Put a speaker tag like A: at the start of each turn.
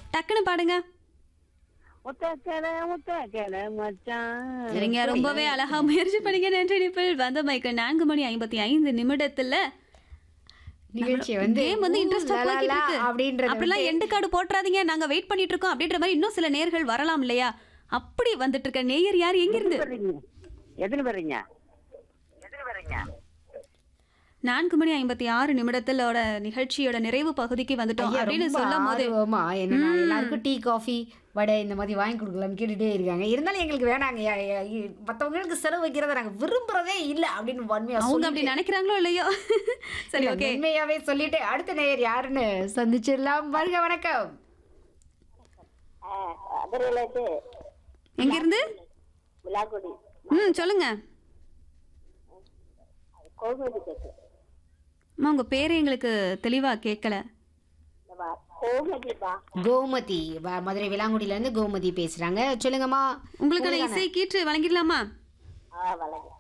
A: டக்குன்னு பாடுங்க
B: முத்தக்கட முத்தக்கட மச்சான்
A: சரிங்க ரொம்பவே அழகா முயற்சி பண்ணீங்க நன்றி நிப்பிள் வந்த மைக்கு நான்கு மணி ஐம்பத்தி ஐந்து நிமிடத்துல
C: நிகழ்ச்சி வந்து
A: கேம் வந்து இன்ட்ரெஸ்டா
C: ஊ, லா,
A: போய்கிட்டு
C: லா,
A: இருக்கு
C: அப்படின்றது
A: அப்படிலாம் எண்டு கார்டு போட்டுறாதீங்க நாங்க வெயிட் பண்ணிட்டு இருக்கோம் அப்படின்ற மாதிரி இன்னும் சில நேர்கள் வரலாம் இல்லையா அப்படி வந்துட்டு இருக்க நேயர் யார் எங்க இருந்து
B: வர்றீங்க எத்தனை வர்றீங்க எத்தனை வர்றீங்க
A: நான்கு மணி ஐம்பத்தி ஆறு நிமிடத்திலோட நிகழ்ச்சியோட நிறைவு பகுதிக்கு வந்துட்டோம்
C: ஐயா,
A: அப்படின்னு
C: ரொம்ப
A: சொல்லும் போது
C: ஆர்வமா என்னன்னா எல்லாருக்கும் டீ காஃபி வடை இந்த மாதிரி வாங்கி கொடுக்கலாம்னு கேட்டுட்டே இருக்காங்க இருந்தாலும் எங்களுக்கு வேணாங்க யா- யா- இ- மத்தவங்களுக்கு செலவு வைக்கிறத நாங்க விரும்புறதே இல்ல அப்படின்னு வன்மையா
A: அவங்க அப்படி நினைக்கிறாங்களோ இல்லையோ சரி
C: இல்ல,
A: ஓகே
C: உண்மையாவே சொல்லிட்டு அடுத்த நேயர் யாருன்னு சந்திச்சிடலாம் வருக வணக்கம்
B: அதிரலாச்சு
A: எங்க இருந்து
B: விழாக்குடி
A: ம் சொல்லுங்க
B: கோகுமதி கேட்டு
A: அம்மா உங்க பேரு எங்களுக்கு தெளிவா கேட்கல
B: கோகுமதிப்பா
C: கோமதி வ- மதுரை விலாங்குடியில இருந்து கோமதி பேசுறாங்க சொல்லுங்கம்மா
A: உங்களுக்கான இசை கீற்று வழங்கிடலாமா
B: ஆ வழங்க